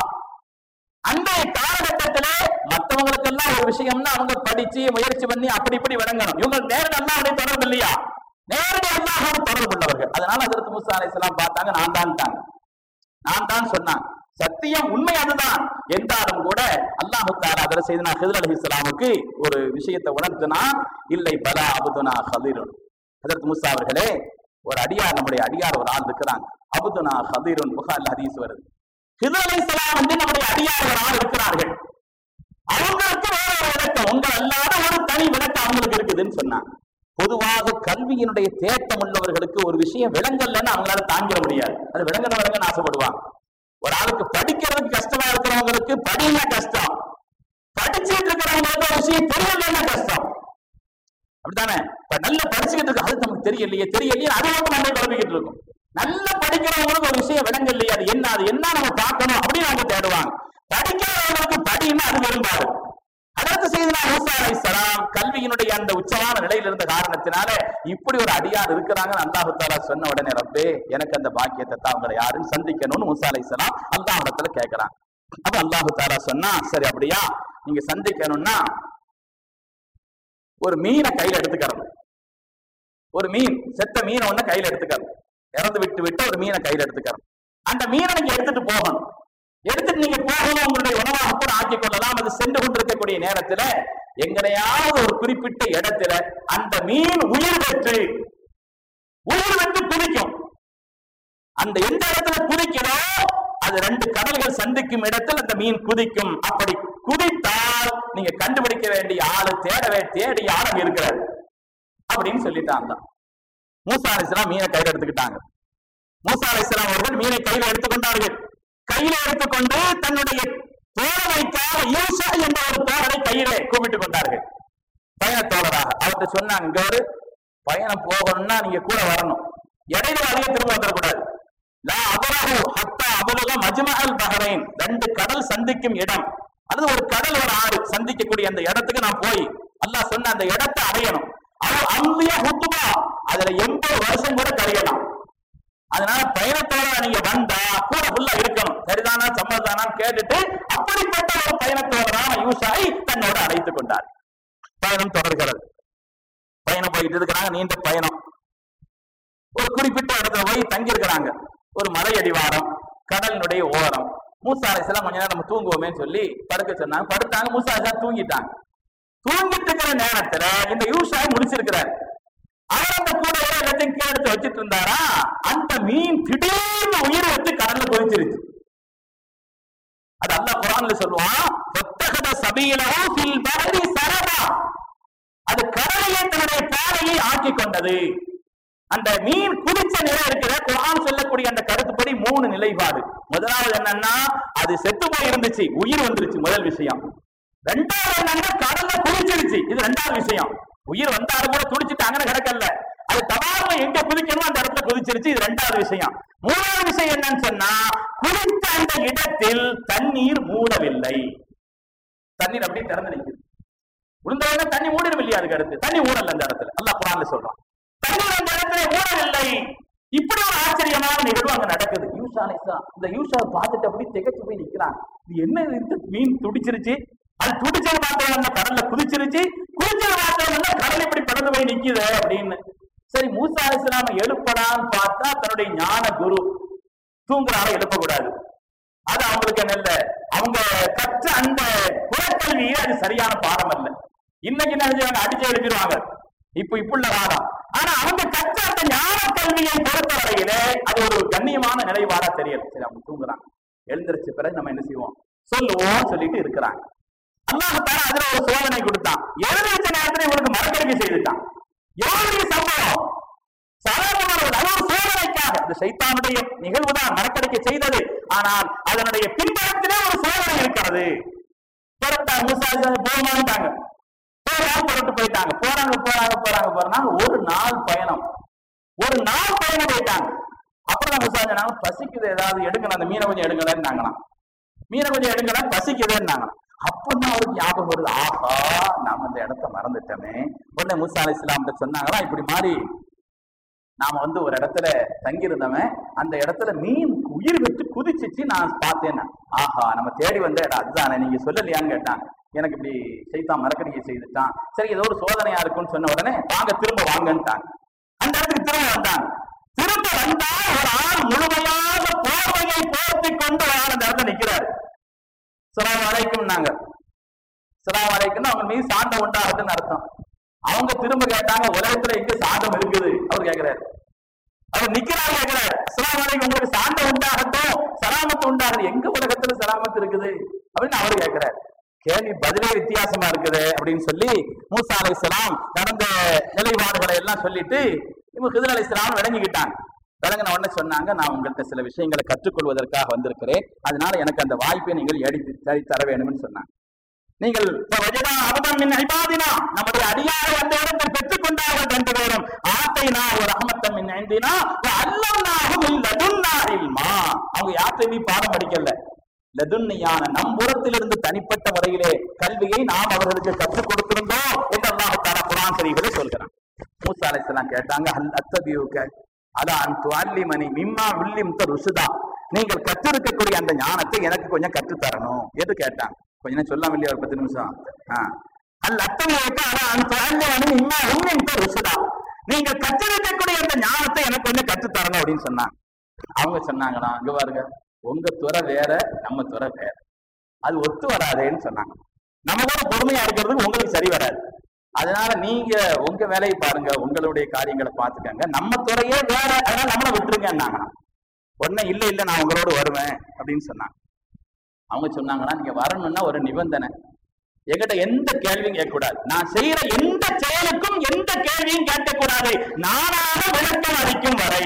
Speaker 1: அன்றைய காலகட்டத்திலே மற்றவங்களுக்கெல்லாம் ஒரு விஷயம்னா அவங்க படிச்சு முயற்சி பண்ணி அப்படி இப்படி விளங்கணும் இவங்க நேரடி அல்லாவுடைய தொடர்பு இல்லையா நேரடி அல்லாஹோடு தொடர்பு உள்ளவர்கள் அதனால அதற்கு முசா அலைஹிஸ்ஸலாம் பார்த்தாங்க நான் தான் நான் தான் சொன்னான் சத்தியம் உண்மை அதுதான் என்றாலும் கூட அல்லாஹு தாலா அதில் செய்தனா ஹிதர் அலி இஸ்லாமுக்கு ஒரு விஷயத்தை உணர்த்தினா இல்லை பலா அபுதுனா ஹதிருன் அதற்கு முசா அவர்களே ஒரு அடியார் நம்முடைய அடியார் ஒரு ஆள் இருக்கிறாங்க அபுதுனா ஹதிருன் புகார் ஹதீஸ் வருது ஹிதர் அலி இஸ்லாம் வந்து நம்முடைய அடியார் ஒரு ஆள் இருக்கிறார்கள் அவங்களுக்கு வேற ஒரு விளக்கம் உங்கள் அல்லாத ஒரு தனி விளக்கம் அவங்களுக்கு இருக்குதுன்னு சொன்னாங்க பொதுவாக கல்வியினுடைய தேட்டம் உள்ளவர்களுக்கு ஒரு விஷயம் விளங்கலன்னு அவங்களால தாங்கிட முடியாது அது விளங்கணும் விளங்கன்னு ஆசைப்படுவாங்க ஒரு ஆளுக்கு படிக்கிறதுக்கு கஷ்டமா இருக்கிறவங்களுக்கு படினா கஷ்டம் படிச்சுட்டு இருக்கிறவங்களுக்கு ஒரு விஷயம் தெரியலன்னா கஷ்டம் அப்படித்தானே இப்ப நல்லா படிச்சுக்கிட்டு இருக்கு அது நமக்கு தெரியலையே தெரியலையே அது மட்டும் நம்ம குழம்பிக்கிட்டு இருக்கும் நல்லா படிக்கிறவங்களுக்கு ஒரு விஷயம் விளங்க இல்லையா அது என்ன அது என்ன நம்ம பார்க்கணும் அப்படின்னு அவங்க தேடுவாங்க படிக்காதவங்களுக்கு படின்னா அது விரும்பாது அடுத்த செய்தினா மூசா அலைஹிஸ்ஸலாம் கல்வியினுடைய அந்த உச்சமான நிலையில் இருந்த காரணத்தினால இப்படி ஒரு அடியார் இருக்கிறாங்கன்னு அல்லாஹு தாலா சொன்ன உடனே ரப்பே எனக்கு அந்த பாக்கியத்தை தான் அவங்களை யாருன்னு சந்திக்கணும்னு மூசா அலைஹிஸ்ஸலாம் அல்லாஹ் இடத்துல கேட்கிறாங்க அப்ப அல்லாஹு தாலா சொன்னா சரி அப்படியா நீங்க சந்திக்கணும்னா ஒரு மீனை கையில எடுத்துக்கிறது ஒரு மீன் செத்த மீனை ஒண்ணு கையில எடுத்துக்கிறது இறந்து விட்டு விட்டு ஒரு மீனை கையில எடுத்துக்கிறது அந்த மீனை நீங்க எடுத்துட்டு போகணும் எடுத்துட்டு நீங்க போகணும் உங்களுடைய உணவாக கூட ஆக்கிக் கொள்ளலாம் அது சென்று கொண்டிருக்கக்கூடிய நேரத்துல எங்கனையாவது ஒரு குறிப்பிட்ட இடத்துல அந்த மீன் உயிர் பெற்று உயிர் பெற்று குதிக்கும் அந்த எந்த இடத்துல குதிக்கிறோ அது ரெண்டு கடல்கள் சந்திக்கும் இடத்தில் அந்த மீன் குதிக்கும் அப்படி குதித்தால் நீங்க கண்டுபிடிக்க வேண்டிய ஆளு தேடவே தேடிய ஆழம் இருக்கிறார் அப்படின்னு சொல்லிட்டாங்க மூசா அலிஸ்லாம் மீனை கையில எடுத்துக்கிட்டாங்க மூசா அலிஸ்லாம் அவர்கள் மீனை கையில எடுத்துக்கொண்டார்கள் கையில எடுத்துக்கொண்டு தன்னுடைய தோழமைக்காக யூசா என்ற ஒரு தோழரை கையிலே கூப்பிட்டுக் கொண்டார்கள் பயண தோழராக அவர்கிட்ட சொன்னாங்க இங்க ஒரு பயணம் போகணும்னா நீங்க கூட வரணும் இடையில அதிக திரும்ப வந்துடக்கூடாது லா அபரஹு ஹத்தா அபலுக மஜ்மஹல் பஹரைன் ரெண்டு கடல் சந்திக்கும் இடம் அல்லது ஒரு கடல் ஒரு ஆறு சந்திக்கக்கூடிய அந்த இடத்துக்கு நான் போய் அல்லாஹ் சொன்ன அந்த இடத்தை அடையணும் அவன் அம்பியா ஹுத்துபா அதுல எண்பது வருஷம் கூட கழியலாம் அதனால பயணத்தோட நீங்க வந்தா கூட ஃபுல்லா இருக்கணும் சரிதானா சம்மதானா கேட்டுட்டு அப்படிப்பட்ட ஒரு பயணத்தோடரான யூசாய் தன்னோட அழைத்துக் கொண்டார் பயணம் தொடர்கிறது பயணம் போயிட்டு இருக்கிறாங்க நீண்ட பயணம் ஒரு குறிப்பிட்ட இடத்துல போய் தங்கி இருக்கிறாங்க ஒரு மலை அடிவாரம் கடலினுடைய ஓரம் மூசா அலிஸ்லாம் கொஞ்ச நேரம் நம்ம தூங்குவோமேன்னு சொல்லி படுக்க சொன்னாங்க படுத்தாங்க மூசா அலிஸ்லாம் தூங்கிட்டாங்க தூங்கிட்டு இருக்கிற நேரத்துல இந்த யூஷாய் முடிச்சிருக்கிறார் அவர் அந்த கூடையில எல்லாத்தையும் கீழே எடுத்து வச்சிட்டு இருந்தாரா அந்த மீன் திடீர்னு உயிர் வச்சு கடல்ல கொதிச்சிருச்சு அது அல்லாஹ் குரான்ல சொல்லுவான் "வத்தகத சபீலஹு ஃபில் பஹரி சரபா." அது கடலையே தன்னுடைய பாதையை ஆக்கி கொண்டது அந்த மீன் குடிச்ச நிலை இருக்கிற குரான் சொல்லக்கூடிய அந்த கருத்துப்படி மூணு நிலைப்பாடு முதலாவது என்னன்னா அது செத்து போய் இருந்துச்சு உயிர் வந்துருச்சு முதல் விஷயம் ரெண்டாவது என்னன்னா கடல்ல குதிச்சிருச்சு இது ரெண்டாவது விஷயம் உயிர் வந்தாலும் கூட துடிச்சிட்டு அங்கே கிடக்கல அது தபார்ல எங்க குதிக்கணுமோ அந்த இடத்துல குதிச்சிருச்சு இது ரெண்டாவது விஷயம் மூணாவது விஷயம் என்னன்னு சொன்னா குளித்த அந்த இடத்தில் தண்ணீர் மூடவில்லை தண்ணீர் அப்படியே திறந்து நிற்குது விழுந்தவங்க தண்ணி மூடிடும் இல்லையா அதுக்கு அடுத்து தண்ணி ஊடல அந்த இடத்துல அல்லாஹ் குரான்ல சொல்றான் தண்ணீர் அந்த இடத்துல ஊடவில்லை இப்படி ஒரு ஆச்சரியமான நிகழ்வு அங்க நடக்குது யூஷா அலைசா இந்த யூஷா பார்த்துட்டு அப்படி திகைச்சு போய் நிக்கிறான் இது என்ன இது? இந்த மீன் துடிச்சிருச்சு அது துடிச்சது மாத்திரம் அந்த கடல்ல குதிச்சிருச்சு குதிச்சது மாத்திரம் இல்ல, கடல் இப்படி பறந்து போய் நிக்குது அப்படின்னு சரி மூசா அலிஸ்லாம எழுப்படான்னு பார்த்தா தன்னுடைய ஞான குரு தூங்குறார எழுப்பக்கூடாது அது அவங்களுக்கு என்ன இல்ல அவங்க கற்ற அந்த குலக்கல்வியே அது சரியான பாடம் அல்ல இன்னைக்கு என்ன செஞ்சாங்க அடிச்சு எழுப்பிடுவாங்க இப்ப இப்ப உள்ள வாதம் ஆனா அவங்க கற்ற அந்த ஞான கல்வியை பொறுத்த வரையிலே அது ஒரு கண்ணியமான நிலைப்பாடா தெரியல சரி அவங்க தூங்குறாங்க எழுந்திருச்ச பிறகு நம்ம என்ன செய்வோம் சொல்லுவோம் சொல்லிட்டு இருக்கிறாங்க அல்லாஹால அதுல ஒரு சோதனை கொடுத்தான் எழுந்திருச்ச நேரத்துல இவனுக்கு மரக்கடிக்கை செய்துட்டான் எவ்வளவு பெரிய சம்பவம் சாதாரணமான ஒரு நல்ல ஒரு சோதனைக்காக இந்த சைத்தானுடைய நிகழ்வு தான் மரக்கடிக்க செய்தது ஆனால் அதனுடைய பின்புறத்திலே ஒரு சோதனை இருக்கிறது புறத்தாங்க மூசா போகமாட்டாங்க போறாங்க புறட்டு போயிட்டாங்க போறாங்க போறாங்க போறாங்க போறாங்க ஒரு நாள் பயணம் ஒரு நாள் பயணம் போயிட்டாங்க அப்புறம் மூசா சொன்னாங்க பசிக்குது ஏதாவது எடுங்கலாம் அந்த மீனை கொஞ்சம் எடுங்களான்னாங்களாம் மீனை கொஞ்சம் எடுங்கலாம் பசிக்குதுன்னாங்களாம் அப்பதான் அவருக்கு ஞாபகம் வருது ஆஹா நாம இந்த இடத்த மறந்துட்டோமே உடனே மூசா அலி இஸ்லாம்கிட்ட சொன்னாங்களா இப்படி மாறி நாம வந்து ஒரு இடத்துல தங்கியிருந்தவன் அந்த இடத்துல மீன் உயிர் விட்டு குதிச்சிச்சு நான் பார்த்தேன் ஆஹா நம்ம தேடி வந்த இடம் அதுதானே நீங்க சொல்லலையான்னு கேட்டான் எனக்கு இப்படி செய்தான் மரக்கடிக்கை செய்துட்டான் சரி ஏதோ ஒரு சோதனையா இருக்கும்னு சொன்ன உடனே வாங்க திரும்ப வாங்கன்ட்டாங்க அந்த இடத்துக்கு திரும்ப வந்தாங்க திரும்ப வந்தா ஒரு ஆள் முழுமையாக போர்வையை போர்த்தி கொண்டு ஒரு ஆள் அந்த இடத்துல நிக்கிறாரு சலாம் வரைக்கும் நாங்க சலாம் வரைக்கும் அவங்க மீது சாந்தம் உண்டாகட்டும்னு அர்த்தம் அவங்க திரும்ப கேட்டாங்க உலகத்துல எங்க சாந்தம் இருக்குது அவர் கேக்குறாரு அவர் நிக்கிறாரு கேக்குறாரு அஸ்ஸலாமு அலைக்கும் உங்களுக்கு சாந்தம் உண்டாகட்டும் சலாமத்து உண்டாகட்டும் எங்க உலகத்துல சலாமத்து இருக்குது அப்படின்னு அவர் கேக்குறாரு கேள்வி பதிலே வித்தியாசமா இருக்குது அப்படின்னு சொல்லி மூசா அலைஹிஸ்ஸலாம் நடந்த நிலைப்பாடுகளை எல்லாம் சொல்லிட்டு இவங்க ஹிதர் அலைஹிஸ்ஸலாம் விளங்கிக்கிட்டாங்க விளங்கின உடனே சொன்னாங்க நான் உங்கள்கிட்ட சில விஷயங்களை கற்றுக்கொள்வதற்காக வந்திருக்கிறேன் அதனால எனக்கு அந்த வாய்ப்பை நீங்கள் எடுத்து தரி தர வேணும்னு சொன்னாங்க நீங்கள் வஜதா அபதம் மின் இபாதினா நம்முடைய அடியாரை அந்த இடத்தில் பெற்றுக் கொண்டார்கள் ரெண்டு பேரும் ஆத்தைனா ஒரு ரஹமத்தம் மின் ஐந்தினா அல்லல்லாஹு மின் லதுன்னா இல்மா அவங்க யார்கிட்டயுமே பாடம் படிக்கல லதுன்னியான நம் புறத்திலிருந்து தனிப்பட்ட முறையிலே கல்வியை நாம் அவர்களுக்கு கற்றுக் கொடுத்திருந்தோம் என்று அல்லாஹ் தாலா குரான் சரிகளை சொல்கிறான் மூசா அலைஹிஸ்ஸலாம் கேட்டாங்க அல் அத்தபியூக்க அலா அன் துஅல்லிமனி மிம்மா உல்லிம்த ருஷுதா நீங்கள் கற்றிருக்கக்கூடிய அந்த ஞானத்தை எனக்கு கொஞ்சம் கற்றுத் தரணும் என்று கேட்டாங்க கொஞ்ச நேரம் சொல்லாம இல்லையா ஒரு பத்து நிமிஷம் ஆ. அல் அத்தபியூக்க அலா அன் துஅல்லிமனி மிம்மா உல்லிம்த ருஷுதா நீங்கள் கற்றிருக்கக்கூடிய அந்த ஞானத்தை எனக்கு கொஞ்சம் கற்றுத் தரணும் அப்படின்னு சொன்னாங்க அவங்க சொன்னாங்களா அங்க பாருங்க உங்க துறை வேற நம்ம துறை வேற அது ஒத்து வராதேன்னு சொன்னாங்க நம்ம கூட பொறுமையா இருக்கிறதுக்கு உங்களுக்கு சரி வராது அதனால நீங்க உங்க வேலையை பாருங்க உங்களுடைய காரியங்களை பார்த்துக்கங்க நம்ம துறையே வேற அதனால நம்மளை விட்டுருங்கன்னாங்க உடனே இல்ல இல்ல நான் உங்களோட வருவேன் அப்படின்னு சொன்னாங்க அவங்க சொன்னாங்கன்னா நீங்க வரணும்னா ஒரு நிபந்தனை என்கிட்ட எந்த கேள்வியும் கேட்கக்கூடாது நான் செய்யற எந்த செயலுக்கும் எந்த கேள்வியும் கேட்கக்கூடாது நானாக விளக்கம் அளிக்கும் வரை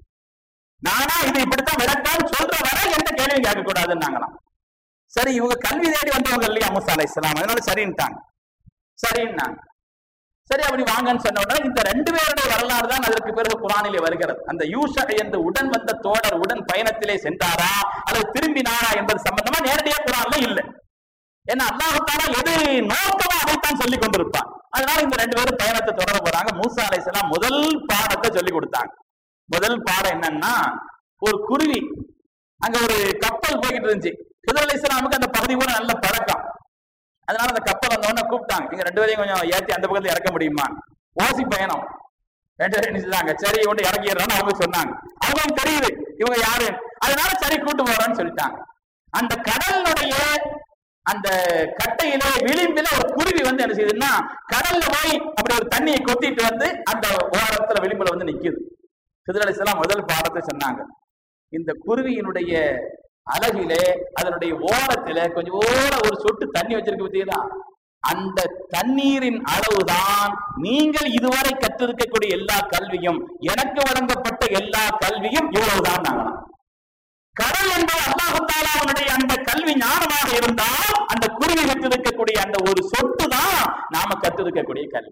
Speaker 1: நானா இது இப்படித்தான் விளக்கம் சொல்ற வரை எந்த கேள்வியும் கேட்கக்கூடாதுன்னாங்களாம் சரி இவங்க கல்வி தேடி வந்தவங்க இல்லையா முசா அலை இஸ்லாம் அதனால சரின்ட்டாங்க சரின்னாங்க சரி அப்படி வாங்கன்னு சொன்ன உடனே இந்த ரெண்டு பேருடைய வரலாறு தான் அதற்கு பிறகு குரானிலே வருகிறது அந்த யூஷா என்று உடன் வந்த தோழர் உடன் பயணத்திலே சென்றாரா அல்லது திரும்பினாரா என்பது சம்பந்தமா நேரடியா குரான்ல இல்லை ஏன்னா அல்லாஹால எது நோக்கமோ அதைத்தான் சொல்லி கொண்டிருப்பான் அதனால இந்த ரெண்டு பேரும் பயணத்தை தொடர போறாங்க மூசா அலைசலாம் முதல் பாடத்தை சொல்லி கொடுத்தாங்க முதல் பாடம் என்னன்னா ஒரு குருவி அங்க ஒரு கப்பல் போய்கிட்டு இருந்துச்சு ஹிதர் அலைசலாமுக்கு அந்த பகுதி கூட நல்ல பழக்கம் அதனால அந்த கப்பல் வந்த உடனே கூப்பிட்டாங்க நீங்க ரெண்டு பேரையும் கொஞ்சம் ஏத்தி அந்த பக்கத்துல இறக்க முடியுமா ஓசி பயணம் ரெண்டு பேரும் நினைச்சுட்டாங்க சரி இவங்க இறக்கிடுறான்னு அவங்க சொன்னாங்க அவங்களுக்கு தெரியுது இவங்க யாரு அதனால சரி கூட்டு போறோம்னு சொல்லிட்டாங்க அந்த கடலினுடைய அந்த கட்டையிலே விளிம்பில ஒரு குருவி வந்து என்ன செய்யுதுன்னா கடல்ல போய் அப்படி ஒரு தண்ணியை கொத்திட்டு வந்து அந்த ஓரத்துல விளிம்புல வந்து நிக்குது ஹிதர் அலிஸ்லாம் முதல் பாடத்தை சொன்னாங்க இந்த குருவியினுடைய அழகிலே அதனுடைய ஓரத்துல கொஞ்சம் ஓர ஒரு சொட்டு தண்ணி வச்சிருக்கு பார்த்தீங்களா அந்த தண்ணீரின் அளவுதான் நீங்கள் இதுவரை கற்றிருக்கக்கூடிய எல்லா கல்வியும் எனக்கு வழங்கப்பட்ட எல்லா கல்வியும் இவ்வளவுதான் நாங்களாம் கடல் என்பது அல்லாஹால அவனுடைய அந்த கல்வி ஞானமாக இருந்தால் அந்த குருவி கற்றிருக்கக்கூடிய அந்த ஒரு சொட்டு தான் நாம கற்றிருக்கக்கூடிய கல்வி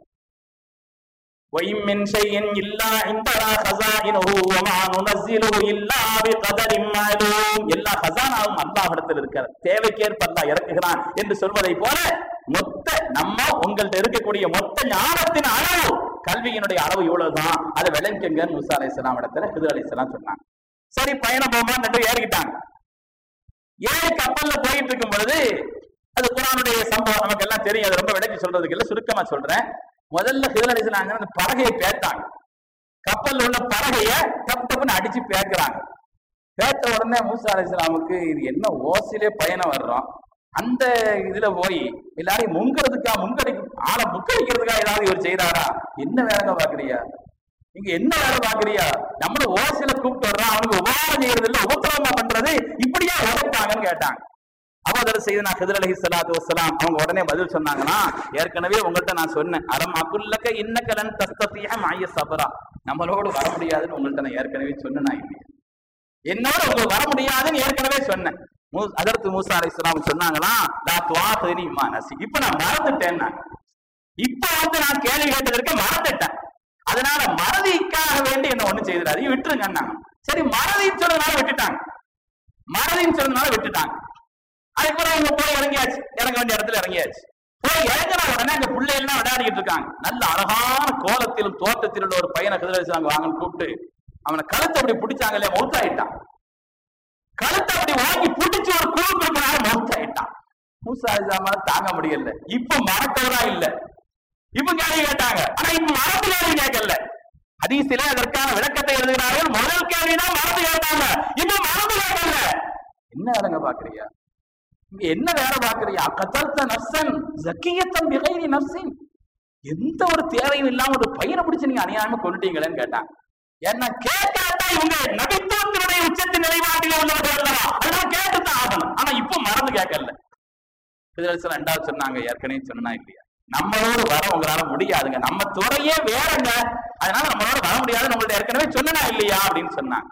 Speaker 1: وَإِن مِّن شَيْءٍ إِلَّا عِندَنَا خَزَائِنُهُ وَمَا نُنَزِّلُهُ إِلَّا بِقَدَرٍ مَّعْلُومٍ எல்லா கசானாவும் அல்லாஹ்விடத்தில் இருக்கிறது தேவைக்கேற்ப அல்லாஹ் இறக்குகிறான் என்று சொல்வதை போல மொத்த நம்ம உங்கள்ட்ட இருக்கக்கூடிய மொத்த ஞானத்தின் அளவு கல்வியினுடைய அளவு இவ்வளவுதான் அதை விளங்குங்க முசா அலைஹிஸ்ஸலாம் இடத்துல ஹிதர் அலைஹிஸ்ஸலாம் சொன்னாங்க சரி பயணம் போமா ரெண்டு ஏறிக்கிட்டாங்க ஏறி கப்பல்ல போயிட்டு இருக்கும் பொழுது அது குரானுடைய சம்பவம் நமக்கு எல்லாம் தெரியும் அது ரொம்ப விளக்கி சொல்றதுக்கு இல்ல சுருக்கமா சொல்றேன் முதல்ல ஹிதர் அலிஸ்லாம் அந்த பலகையை பேத்தாங்க கப்பல்ல உள்ள பலகைய தப்பு தப்புன்னு அடிச்சு பேக்குறாங்க பேத்த உடனே மூசா அலிஸ்லாமுக்கு இது என்ன ஓசிலே பயணம் வர்றோம் அந்த இதுல போய் எல்லாரையும் முங்கிறதுக்கா முங்கடி ஆளை முக்கடிக்கிறதுக்கா ஏதாவது இவர் செய்யறாரா என்ன வேலைங்க பாக்குறியா நீங்க என்ன வேலை பாக்குறியா நம்மள ஓசில கூப்பிட்டு வர்றான் அவனுக்கு உபகாரம் செய்யறது இல்ல உபத்திரமா பண்றது இப்படியா உழைப்பாங்கன்னு கேட்டாங்க அவதர் செய்து நான் ஹிதர் அலஹி சலாத்து வசலாம் அவங்க உடனே பதில் சொன்னாங்கன்னா ஏற்கனவே உங்கள்கிட்ட நான் சொன்னேன் அரம் அக்குல்லக்க இன்னக்கலன் தஸ்தத்திய மாய சபரா நம்மளோடு வர முடியாதுன்னு உங்கள்கிட்ட நான் ஏற்கனவே சொன்னேனா இல்லையா என்னோட உங்களுக்கு வர முடியாதுன்னு ஏற்கனவே சொன்னேன் மூ- அதற்கு மூசா அலி இஸ்லாம் சொன்னாங்களா லா துவாஹினி மா நசி இப்ப நான் மறந்துட்டேன் நான் இப்ப வந்து நான் கேள்வி கேட்டதற்கு மறந்துட்டேன் அதனால மறதிக்காக வேண்டி என்ன ஒண்ணு செய்திடாது விட்டுருங்க சரி மறதின்னு சொன்னதுனால விட்டுட்டாங்க மறதின்னு சொன்னதுனால விட்டுட்டாங்க அதுக்கப்புறம் அவங்க போய் இறங்கியாச்சு இறங்க வேண்டிய இடத்துல இறங்கியாச்சு போய் இறங்கின உடனே அந்த பிள்ளைகள்லாம் விளையாடிக்கிட்டு இருக்காங்க நல்ல அழகான கோலத்திலும் தோட்டத்தில் உள்ள ஒரு பையனை குதிரைச்சாங்க வாங்கன்னு கூப்பிட்டு அவனை கழுத்தை அப்படி பிடிச்சாங்க இல்லையா மௌத்தாயிட்டான் கழுத்தை அப்படி வாங்கி பிடிச்சு ஒரு குழு கொடுக்கறாங்க மௌத்தாயிட்டான் மூசா அலிசாமால தாங்க முடியல இப்ப மறக்கவரா இல்ல இப்ப கேள்வி கேட்டாங்க ஆனா இப்ப மறந்து கேள்வி கேட்கல ஹதீஸிலே அதற்கான விளக்கத்தை எழுதுகிறார்கள் முதல் கேள்விதான் மறந்து கேட்டாங்க இப்ப மறந்து கேட்கல என்ன வேலைங்க பாக்குறியா இங்க என்ன வேலை பாக்குறியா கத்தல்த நர்சன் ஜக்கியத்தம் பிகைரி நர்சின் எந்த ஒரு தேவையும் இல்லாம ஒரு பையனை பிடிச்சு நீங்க அநியாயமா கொண்டுட்டீங்களேன்னு கேட்டாங்க என்ன கேட்காட்டா இவங்க நபித்துவத்தினுடைய உச்சத்தின் நிலைப்பாட்டில உள்ளவர்கள் அல்லவா அதெல்லாம் கேட்டுதான் ஆகணும் ஆனா இப்ப மறந்து கேட்கல இதுல ரெண்டாவது சொன்னாங்க ஏற்கனவே சொன்னா இல்லையா நம்மளோடு வர உங்களால முடியாதுங்க நம்ம துறையே வேறங்க அதனால நம்மளோட வர முடியாதுன்னு உங்கள்ட்ட ஏற்கனவே சொன்னா இல்லையா அப்படின்னு சொன்னாங்க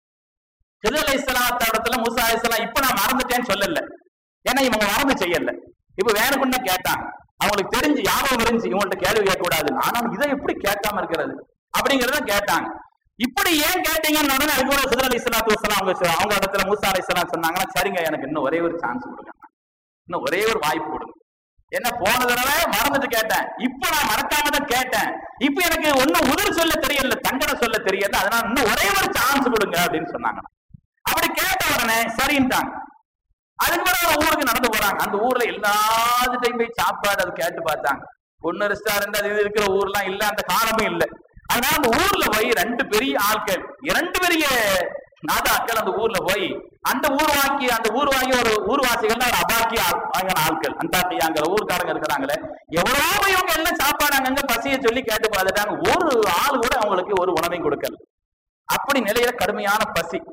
Speaker 1: ஹிதர் அலை இடத்துல மூசா அலைஹிஸ்ஸலாம் இப்ப நான் மறந்துட்டேன்னு சொல்லல ஏன்னா இவங்க மறந்து செய்யல இப்ப வேணுக்குன்னு கேட்டாங்க அவங்களுக்கு தெரிஞ்சு ஞாபகம் இருந்துச்சு இவங்கள்ட்ட கேள்வி கேட்க கூடாது ஆனாலும் இதை எப்படி கேட்காம இருக்கிறது அப்படிங்கறத கேட்டாங்க இப்படி ஏன் கேட்டீங்கன்னு உடனே அதுக்கு கூட ஹிதர் அலி இஸ்லாத்து வசலாம் அவங்க சொ- அவங்க இடத்துல மூசா அலி இஸ்லாம் சொன்னாங்கன்னா சரிங்க எனக்கு இன்னும் ஒரே ஒரு சான்ஸ் கொடுங்க இன்னும் ஒரே ஒரு வாய்ப்பு கொடுங்க என்ன போன தடவை மறந்துட்டு கேட்டேன் இப்ப நான் மறக்காம தான் கேட்டேன் இப்ப எனக்கு ஒன்னும் உதிர் சொல்ல தெரியல தண்டனை சொல்ல தெரியல அதனால இன்னும் ஒரே ஒரு சான்ஸ் கொடுங்க அப்படின்னு சொன்னாங்க அப்படி கேட்ட உடனே சரின்ட்டாங்க அதுக்கு பிறகு ஒரு ஊருக்கு நடந்து போறாங்க அந்த ஊர்ல எல்லாத்துட்டையும் போய் சாப்பாடு அது கேட்டு பார்த்தாங்க ஒண்ணு ரெஸ்டாரண்ட் அது இது இருக்கிற ஊர்லாம் இல்ல அந்த காலமும் இல்ல அதனால அந்த ஊர்ல போய் ரெண்டு பெரிய ஆட்கள் இரண்டு பெரிய நாதாக்கள் அந்த ஊர்ல போய் அந்த ஊர்வாக்கி அந்த ஊர்வாகி ஒரு ஊர்வாசிகள் ஒரு அபாக்கி ஆள்- வாங்கின ஆட்கள் அந்தாக்கியாங்கிற ஊர்க்காரங்க இருக்கிறாங்களே எவ்வளவோ இவங்க எல்லாம் சாப்பாடு அங்கங்க பசிய சொல்லி கேட்டு பார்த்துட்டாங்க ஒரு ஆள் கூட அவங்களுக்கு ஒரு உணவையும் கொடுக்கல அப்படி நிலையில கடுமையான பசி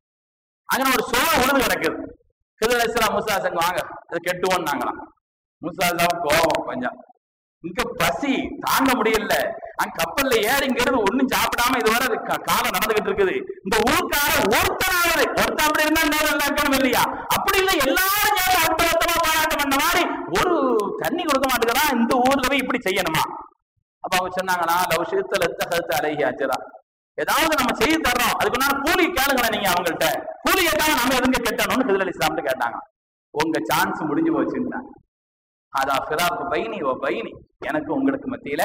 Speaker 1: அங்க ஒரு சோழ உணவு கிடக்குது கிருதலேஸ்வரா முசா சங்க வாங்க அது கெட்டுவோம்னாங்களாம் முசா சாவும் கோபம் கொஞ்சம் இங்க பசி தாங்க முடியல அங்க கப்பல்ல ஏறி இங்க இருந்து ஒண்ணும் சாப்பிடாம இதுவரை அது கா- காலம் நடந்துகிட்டு இருக்குது இந்த ஊருக்கார ஒருத்தனாவது ஒருத்தன் அப்படி இருந்தா நேரம் எல்லாம் இருக்கணும் இல்லையா அப்படி இல்ல எல்லாரும் சேர்ந்து ஒட்டுமொத்தமா போராட்டம் பண்ண மாதிரி ஒரு தண்ணி கொடுக்க மாட்டேங்கிறான் இந்த ஊர்ல போய் இப்படி செய்யணுமா அப்ப அவங்க சொன்னாங்கன்னா லவ் சிறுத்தல் எத்த கருத்து அழகி ஆச்சுரா ஏதாவது நம்ம செய்து தர்றோம் அதுக்கு நான் கூலி கேளுங்களேன் நீங்க அவங்கள்ட்ட கூலி கேட்டாங்க நம்ம எதுங்க கெட்டணும்னு கிருதல் இஸ்லாம்ட்டு கேட்டாங்க உங்க சான்ஸ் முடிஞ்சு போச்சுன்னாங்க அதான் ஃபிராக்கு பைனி ஓ பைனி எனக்கு உங்களுக்கு மத்தியில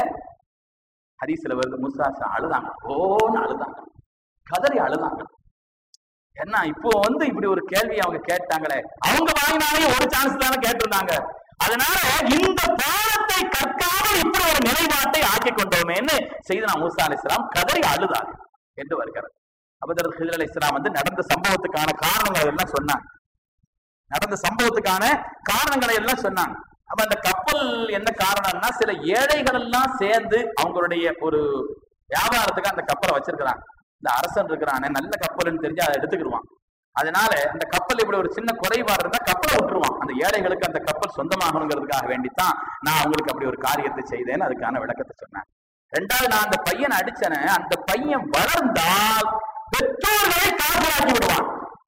Speaker 1: ஹரிசில வருது முசாசா அழுதாங்க ஓன்னு அழுதாங்க கதறி அழுதாங்க என்ன இப்போ வந்து இப்படி ஒரு கேள்வி அவங்க கேட்டாங்களே அவங்க வாங்கினாலே ஒரு சான்ஸ் தானே கேட்டிருந்தாங்க அதனால இந்த பாடத்தை கற்காமல் இப்படி ஒரு நிலைப்பாட்டை ஆக்கி கொண்டோமேன்னு செய்தனா மூசா அலி இஸ்லாம் கதறி அழுதார் என்று வருகிறது அபதர் ஹிதர் அலி இஸ்லாம் வந்து நடந்த சம்பவத்துக்கான காரணங்கள் எல்லாம் சொன்னாங்க நடந்த சம்பவத்துக்கான காரணங்களை எல்லாம் சொன்னாங்க அப்ப அந்த கப்பல் என்ன காரணம்னா சில ஏழைகள் எல்லாம் சேர்ந்து அவங்களுடைய ஒரு வியாபாரத்துக்கு அந்த கப்பலை வச்சிருக்கிறாங்க இந்த அரசன் இருக்கிறானே நல்ல கப்பல்னு தெரிஞ்சு அதை எடுத்துக்கிடுவான் அதனால அந்த கப்பல் இப்படி ஒரு சின்ன குறைபாடு இருந்தா கப்பலை விட்டுருவான் அந்த ஏழைகளுக்கு அந்த கப்பல் சொந்தமாகணுங்கிறதுக்காக வேண்டித்தான் நான் அவங்களுக்கு அப்படி ஒரு காரியத்தை செய்தேன்னு அதுக்கான விளக்கத்தை சொன்னேன் ரெண்டாவது நான் அந்த பையனை அடிச்சேனே அந்த பையன் வளர்ந்தால் பெற்றோர்களை காப்பாற்றி விடுவான்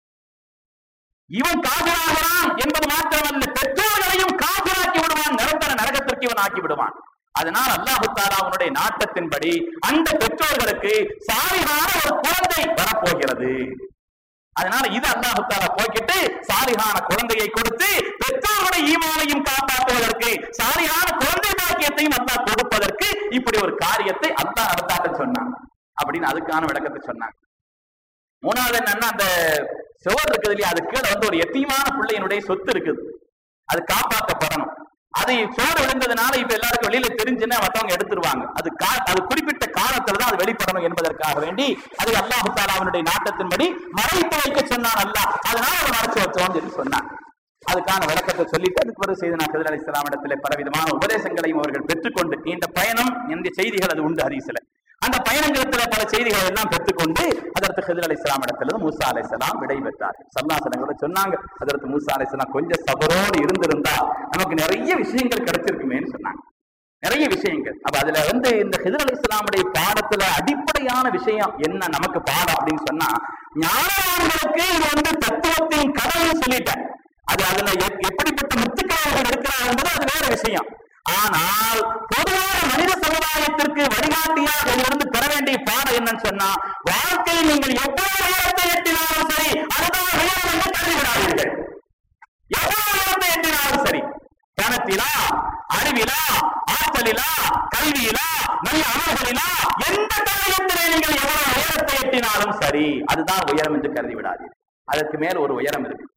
Speaker 1: இவன் காதலாகிறான் என்பது மாத்திரமல்ல பெற்றோர்களையும் காதலாக்கி விடுவான் நிரந்தர நரகத்திற்கு இவன் ஆக்கி விடுவான் அதனால் அல்லாஹு தாலா அவனுடைய நாட்டத்தின்படி அந்த பெற்றோர்களுக்கு சாலிகான ஒரு குழந்தை வரப்போகிறது அதனால இது அல்லாஹு தாலா போக்கிட்டு சாலிகான குழந்தையை கொடுத்து பெற்றோருடைய ஈமானையும் காப்பாற்றுவதற்கு சாலிகான குழந்தை பாக்கியத்தையும் அல்லாஹ் கொடுப்பதற்கு இப்படி ஒரு காரியத்தை அல்லாஹ் நடத்தாட்ட சொன்னான் அப்படின்னு அதுக்கான விளக்கத்தை சொன்னாங்க மூணாவது என்னன்னா அந்த சுவர் இருக்குது இல்லையா அது கீழே வந்து ஒரு எத்தியமான பிள்ளையினுடைய சொத்து இருக்குது அது காப்பாற்றப்படணும் அது சோறு விழுந்ததுனால இப்ப எல்லாருக்கும் வெளியில தெரிஞ்சுன்னா மத்தவங்க எடுத்துருவாங்க அது கா- அது குறிப்பிட்ட காலத்துல தான் அது வெளிப்படணும் என்பதற்காக வேண்டி அது அல்லாஹு தாலா அவனுடைய நாட்டத்தின்படி மறைத்து வைக்க சொன்னான் அல்லாஹ் அதனால அதை மறைச்சு வச்சோம்னு சொல்லி சொன்னான் அதுக்கான விளக்கத்தை சொல்லிட்டு அதுக்கு பிறகு செய்து நான் கதிர் அலி இடத்துல பலவிதமான உபதேசங்களையும் அவர்கள் பெற்றுக்கொண்டு இந்த பயணம் இந்த செய்திகள் அது உண்டு ஹதீஸ்ல அந்த பயணங்களத்துல பல செய்திகளை எல்லாம் பெற்றுக்கொண்டு அதற்கு ஹிதர் அலி இஸ்லாம் இடத்துல மூசா அலை இஸ்லாம் விடை பெற்றார் சல்லாசனங்களோட சொன்னாங்க அதற்கு மூசா அலை இஸ்லாம் கொஞ்சம் சபரோடு இருந்திருந்தா நமக்கு நிறைய விஷயங்கள் கிடைச்சிருக்குமேன்னு சொன்னாங்க நிறைய விஷயங்கள் அப்ப அதுல வந்து இந்த ஹிதர் அலி இஸ்லாமுடைய பாடத்துல அடிப்படையான விஷயம் என்ன நமக்கு பாடம் அப்படின்னு சொன்னா ஞானவான்களுக்கு இது வந்து தத்துவத்தின் கடவுள்னு சொல்லிட்டேன் அது அதுல எப்- எப்படிப்பட்ட முத்துக்கள் இருக்கிறார் என்பது அது வேற விஷயம் ஆனால் பொதுவான மனித சமுதாயத்திற்கு வழிகாட்டியாக இருந்து பெற வேண்டிய பாடம் என்னன்னு சொன்னா வாழ்க்கையில் நீங்கள் எவ்வளவு உயரத்தை எட்டினாலும் சரி அதுதான் உயரம் என்று கருதிவிடாதீர்கள் எவ்வளவு உயரத்தை எட்டினாலும் சரி பணத்திலா அறிவிலா ஆற்றலிலா கல்வியிலா நல்ல அமல்களிலா எந்த காரியத்திலே நீங்கள் எவ்வளவு உயரத்தை எட்டினாலும் சரி அதுதான் உயரம் என்று கருதி விடாதீர்கள் அதற்கு மேல் ஒரு உயரம் இருக்கு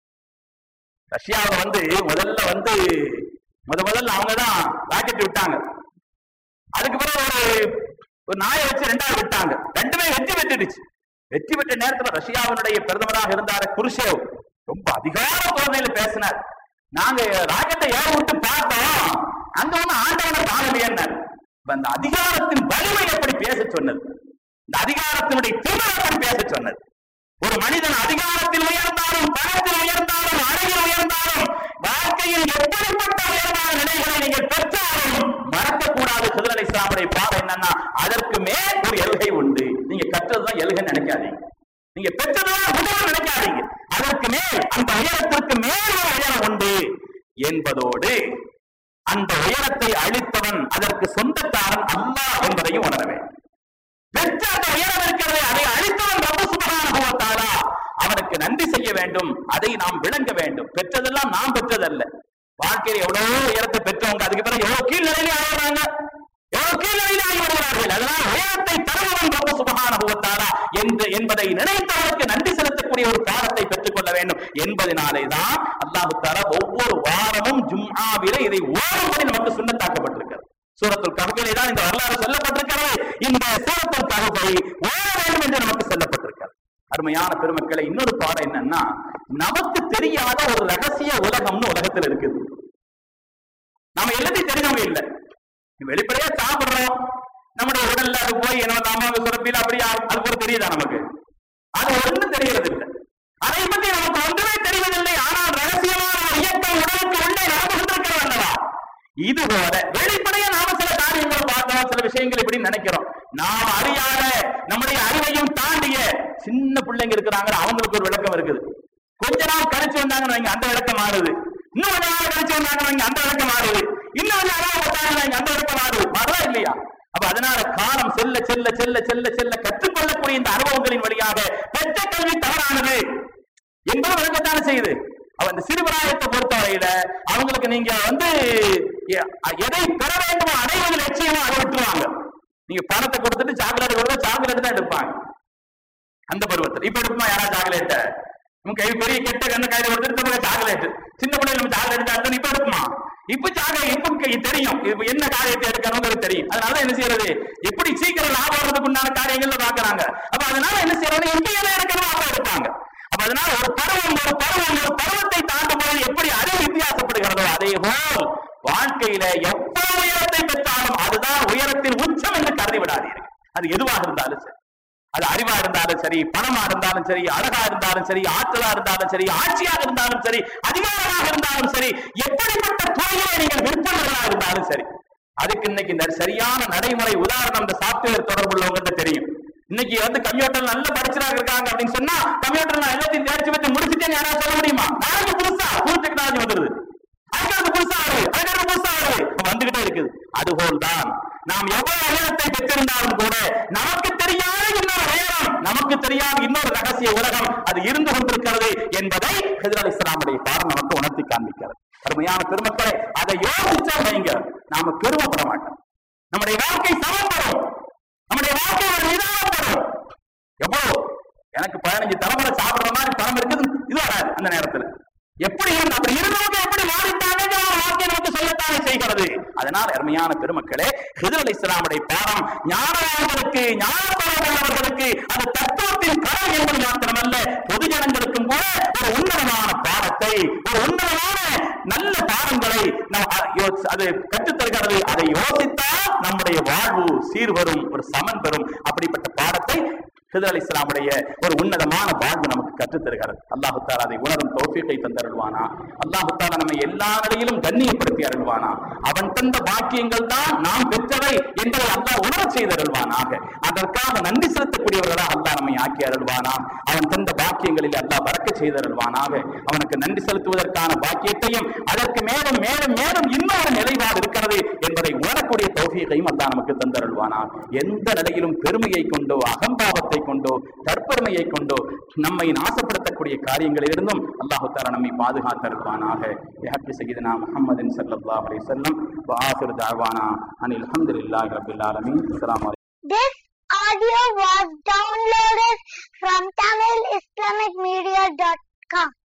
Speaker 1: ரஷ்யாவை வந்து முதல்ல வந்து முத முதல்ல அவங்க தான் ராக்கெட் விட்டாங்க அதுக்கு பிறகு ஒரு ஒரு நாயை வச்சு ரெண்டாவது விட்டாங்க ரெண்டுமே வெற்றி பெற்றுடுச்சு வெற்றி பெற்ற நேரத்துல ரஷ்யாவினுடைய பிரதமராக இருந்தார் குருஷேவ் ரொம்ப அதிகார தோரணையில பேசினார் நாங்க ராக்கெட்டை ஏற விட்டு பார்த்தோம் அங்க வந்து ஆண்டவனை காணலையேன்னார் இப்ப அந்த அதிகாரத்தின் வலிமை எப்படி பேச சொன்னது இந்த அதிகாரத்தினுடைய திருமணத்தை பேச சொன்னது ஒரு மனிதன் அதிகாரத்தில் உயர்ந்தாலும் பணத்தில் உயர்ந்தாலும் அழகில் உயர்ந்தாலும் வாழ்க்கையில் எப்படிப்பட்ட உயர்வான நிலைகளை நீங்கள் பெற்றாலும் மறக்கக்கூடாது சுதலை இஸ்லாமுடைய பாடம் என்னன்னா அதற்கு மேல் ஒரு எல்கை உண்டு நீங்க கற்றதுதான் எல்கை நினைக்காதீங்க நீங்க பெற்றதுதான் உதவி நினைக்காதீங்க அதற்கு மேல் அந்த உயரத்திற்கு மேல் ஒரு உயரம் உண்டு என்பதோடு அந்த உயரத்தை அளித்தவன் அதற்கு சொந்தக்காரன் அல்லாஹ் என்பதையும் உணர வேண்டும் பெற்ற அந்த உயரம் இருக்கிறது அதை அளித்தவன் ரப்பு சுபஹானஹு வ தஆலா அவனுக்கு நன்றி செய்ய வேண்டும் அதை நாம் விளங்க வேண்டும் பெற்றதெல்லாம் நாம் பெற்றதல்ல வாழ்க்கையில் எவ்வளவு உயரத்தை பெற்றவங்க அதுக்கு பிறகு எவ்வளவு கீழ் நிலையிலே ஆகிறாங்க எவ்வளவு கீழ் நிலையிலே ஆகி வருகிறார்கள் அதனால் உயரத்தை தருபவன் ரப்பு சுபஹானஹு வ தஆலா என்று என்பதை நினைத்தவனுக்கு நன்றி செலுத்தக்கூடிய ஒரு பாடத்தை பெற்றுக்கொள்ள வேண்டும் என்பதனாலே தான் அல்லாஹு தஆலா ஒவ்வொரு வாரமும் ஜும்ஆவிலே இதை ஓடும்படி நமக்கு சுண்ணத்தாக்கப்பட்டிருக்கிறது சூரத்துல் கஹஃபிலே தான் இந்த வரலாறு சொல்லப்பட்டிருக்கிறது இந்த சூரத்துல் கஹஃபை ஓட வேண்டும் என்று நமக்கு சொல்லப்பட்டிருக்கிறது அருமையான பெருமக்களை இன்னொரு பாடம் என்னன்னா நமக்கு தெரியாத ஒரு ரகசிய உலகம்னு உலகத்தில் இருக்குது நாம எல்லாத்தையும் தெரிஞ்சவங்க இல்லை வெளிப்படையா சாப்பிடுறோம் நம்முடைய உடல்ல அது போய் என்ன நாம சுரப்பில அப்படியே அது கூட தெரியுதா நமக்கு அது ஒண்ணும் தெரியறது இல்லை அதை பற்றி நமக்கு ஒன்றுமே தெரிவதில்லை ஆனால் ரகசியமான ஒரு இயக்கம் உடலுக்கு உள்ளே நடந்து கொண்டிருக்கிறது அல்லவா இது போல வெளிப்படையா நாம சில காரியங்களை பார்த்தோம் சில விஷயங்கள் இப்படி நினைக்கிறோம் நாம் அறியாத நம்முடைய அறிவையும் தாண்டிய சின்ன பிள்ளைங்க இருக்கிறாங்க அவங்களுக்கு ஒரு விளக்கம் இருக்குது கொஞ்ச நாள் கழிச்சு வந்தாங்கன்னு வைங்க அந்த விளக்கம் மாறுது இன்னும் கொஞ்ச நாள் கழிச்சு வந்தாங்கன்னு வைங்க அந்த விளக்கம் மாறுது இன்னும் கொஞ்ச நாள் வந்தாங்கன்னு வைங்க அந்த விளக்கம் மாறுது மாறுதா இல்லையா அப்ப அதனால காலம் செல்ல செல்ல செல்ல செல்ல செல்ல கற்றுக்கொள்ளக்கூடிய இந்த அனுபவங்களின் வழியாக பெற்ற கல்வி தவறானது என்பது விளக்கத்தானே செய்யுது அவ அந்த சிறுபிராயத்தை பொறுத்தவரையில அவங்களுக்கு நீங்க வந்து எ- எதை பெற வேண்டுமோ அடைவது லட்சியமோ அதை விட்டுருவாங்க நீங்க பணத்தை கொடுத்துட்டு சாக்லேட் கொடுத்தா சாக்லேட் தான் எடுப்பாங்க அந்த பருவத்தில் இப்ப எடுக்குமா யாரா சாக்லேட்ட உங்க கை பெரிய கெட்ட கண்ணு கையில கொடுத்துட்டு நம்ம சாக்லேட் சின்ன பிள்ளைங்க நம்ம சாக்லேட் சாப்பிட்டு இப்ப எடுக்குமா இப்ப சாக்லேட் இப்ப கை- தெரியும் இப்ப என்ன காரியத்தை எடுக்கணுங்கிறது தெரியும் அதனால என்ன செய்யறது எப்படி சீக்கிரம் லாபம் வர்றதுக்கு உண்டான காரியங்கள்ல பாக்குறாங்க அப்ப அதனால என்ன செய்யறது எங்க எதை எடுக்கணும் அப்ப எடுப்பாங்க அப்ப அதனால ஒரு பருவம் ஒரு பருவம் ஒரு பருவத்தை தாண்ட
Speaker 2: வாழ்க்கையில எவ்வளவு உயரத்தை பெற்றாலும் அதுதான் உயரத்தின் உச்சம் என்று கருதி விடாதீர்கள் அது எதுவாக இருந்தாலும் சரி அது அறிவா இருந்தாலும் சரி பணமா இருந்தாலும் சரி அழகா இருந்தாலும் சரி ஆற்றலா இருந்தாலும் சரி ஆட்சியாக இருந்தாலும் சரி அதிகாரமாக இருந்தாலும் சரி எப்படிப்பட்ட துறையில நீங்கள் விற்பனர்களா இருந்தாலும் சரி அதுக்கு இன்னைக்கு இந்த சரியான நடைமுறை உதாரணம் இந்த சாப்ட்வேர் தொடர்புள்ளவங்ககிட்ட தெரியும் இன்னைக்கு வந்து கம்ப்யூட்டர் நல்ல படிச்சுறாங்க இருக்காங்க அப்படின்னு சொன்னா கம்ப்யூட்டர் நான் எல்லாத்தையும் தேர்ச்சி பெற்று முடிச்சுட்டேன்னு யாராவது சொல்ல முடியுமா நாளைக்கு புதுசா புது டெக்னாலஜி வந்துருது அதுக்கு புதுசா வருது அதுக்கு புதுசா வருது வந்துகிட்டே இருக்குது அதுபோல் தான் நாம் எவ்வளவு உயரத்தை பெற்றிருந்தாலும் கூட நமக்கு தெரியாத இன்னொரு உயரம் நமக்கு தெரியாத இன்னொரு ரகசிய உலகம் அது இருந்து கொண்டிருக்கிறது என்பதை ஹிதர் அலி இஸ்லாமுடைய பாடம் நமக்கு உணர்த்தி காண்பிக்கிறது அருமையான பெருமக்களை அதை யோசிச்சா வைங்க நாம பெருமைப்பட மாட்டோம் நம்முடைய வாழ்க்கை சமப்படும் நம்முடைய வாழ்க்கை ஒரு நிதானப்படும் எவ்வளவு எனக்கு பதினஞ்சு தலைமுறை சாப்பிடுற மாதிரி பணம் இருக்குது இது வராது அந்த நேரத்துல எப்படி இருந்து அப்படி இருந்தவங்க எப்படி மாறிட்டாங்க வாழ்க்கை நமக்கு சொல்லத்தானே செய்கிறது அதனால் அருமையான பெருமக்களே ஹிதர் அலி இஸ்லாமுடைய பாடம் ஞானவான்களுக்கு ஞானபலம் உள்ளவர்களுக்கு அது தத்துவத்தின் கரம் என்பது மாத்திரமல்ல பொதுஜனங்களுக்கும் கூட ஒரு உன்னதமான பாடத்தை ஒரு உன்னதமான நல்ல பாடங்களை நாம் அ- யோ- அது கற்றுத் தருகிறது அதை யோசித்தால் நம்முடைய வாழ்வு சீர்வரும் ஒரு சமன் பெறும் அப்படிப்பட்ட பாடத்தை ஹிதர் அலி இஸ்லாமுடைய ஒரு உன்னதமான வாழ்வு நமக்கு கற்றுத் தருகிறது அல்லாஹு தாலா அதை உணரும் தௌஃபீகை தந்தருள்வானா அல்லாஹு தாலா நம்மை எல்லா நிலையிலும் கண்ணியப்படுத்தி அருள்வானா அவன் தந்த பாக்கியங்கள் தான் நாம் பெற்றவை என்பதை அல்லாஹ் உணரச் செய்தருள்வானாக அதற்காக நன்றி செலுத்தக்கூடியவர்களா அல்லாஹ் நம்மை ஆக்கி அருள்வானா அவன் தந்த பாக்கியங்களில் அல்லாஹ் பறக்க செய்தருள்வானாக அவனுக்கு நன்றி செலுத்துவதற்கான பாக்கியத்தையும் அதற்கு மேலும் மேலும் மேலும் இன்னொரு நிலைப்பாடு இருக்கிறது என்பதை உணரக்கூடிய தௌஃபீகையும் அல்லாஹ் நமக்கு தந்தருள்வானா எந்த நிலையிலும் பெருமையை கொண்டோ அகம்பாவத்தை கொண்டோ தற்பெருமையை கொண்டோ நம்மை நாசப்படுத்தக்கூடிய காரியங்களிலிருந்தும் அல்லாஹு தாலா நம்மை பாதுகாத்தருள்வானாக ஹப்பி சகிதனா முஹம்மதின் ஸல்லல்லாஹு அலைஹி வஸல்லம் வ ஆஃபிரு தஅவானா அனில் ஹம்துலில்லாஹி ரப்பில் ஆலமீன் அஸ்ஸலாமு அலைக்கும்
Speaker 3: This audio was downloaded from TamilIslamicMedia.com.